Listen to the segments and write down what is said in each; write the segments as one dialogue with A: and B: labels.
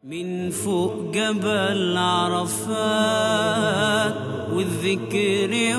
A: من فوق جبل عرفات والذكر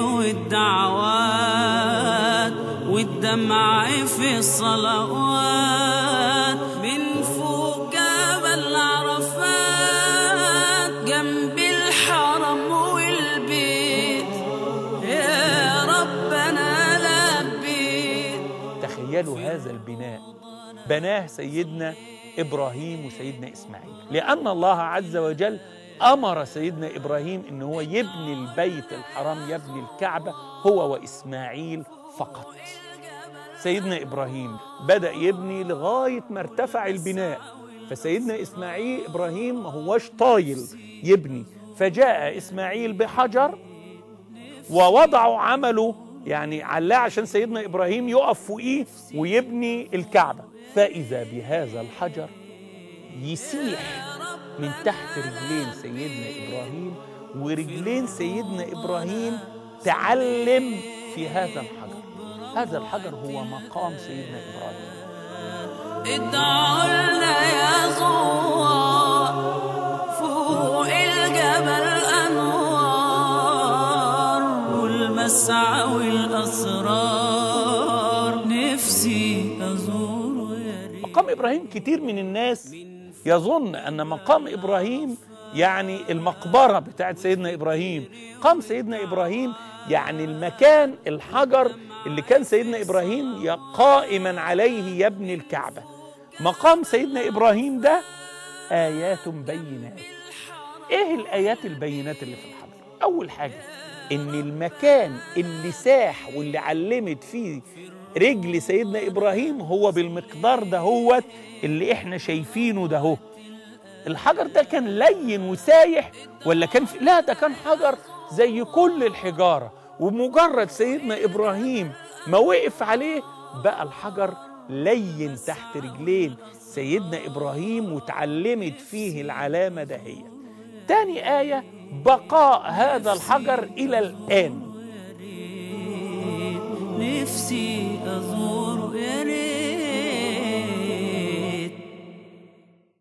A: والدعوات والدمع في الصلوات من فوق جبل عرفات جنب الحرم والبيت يا ربنا لبيت
B: تخيلوا هذا البناء بناه سيدنا ابراهيم وسيدنا اسماعيل لان الله عز وجل امر سيدنا ابراهيم ان هو يبني البيت الحرام يبني الكعبه هو واسماعيل فقط سيدنا ابراهيم بدا يبني لغايه ما ارتفع البناء فسيدنا اسماعيل ابراهيم ما هوش طايل يبني فجاء اسماعيل بحجر ووضعوا عمله يعني علاه عشان سيدنا ابراهيم يقف فوقيه ويبني الكعبه فاذا بهذا الحجر يسيح من تحت رجلين سيدنا ابراهيم ورجلين سيدنا ابراهيم تعلم في هذا الحجر هذا الحجر هو مقام سيدنا ابراهيم
A: ادعوا لنا يا زوار فوق الجبل انوار والمسعى والاسرار نفسي ازوره يا ريت
B: مقام ابراهيم كتير من الناس يظن ان مقام ابراهيم يعني المقبره بتاعت سيدنا ابراهيم قام سيدنا ابراهيم يعني المكان الحجر اللي كان سيدنا ابراهيم ي- قائما عليه يبني الكعبه مقام سيدنا ابراهيم ده ايات بينات ايه الايات البينات اللي في الحجر اول حاجه ان المكان اللي ساح واللي علمت فيه رجل سيدنا ابراهيم هو بالمقدار ده هو اللي احنا شايفينه ده هو الحجر ده كان لين وسايح ولا كان في لا ده كان حجر زي كل الحجاره ومجرد سيدنا ابراهيم ما وقف عليه بقى الحجر لين تحت رجلين سيدنا ابراهيم وتعلمت فيه العلامه دهيت تاني ايه بقاء هذا الحجر الى الان
A: نفسي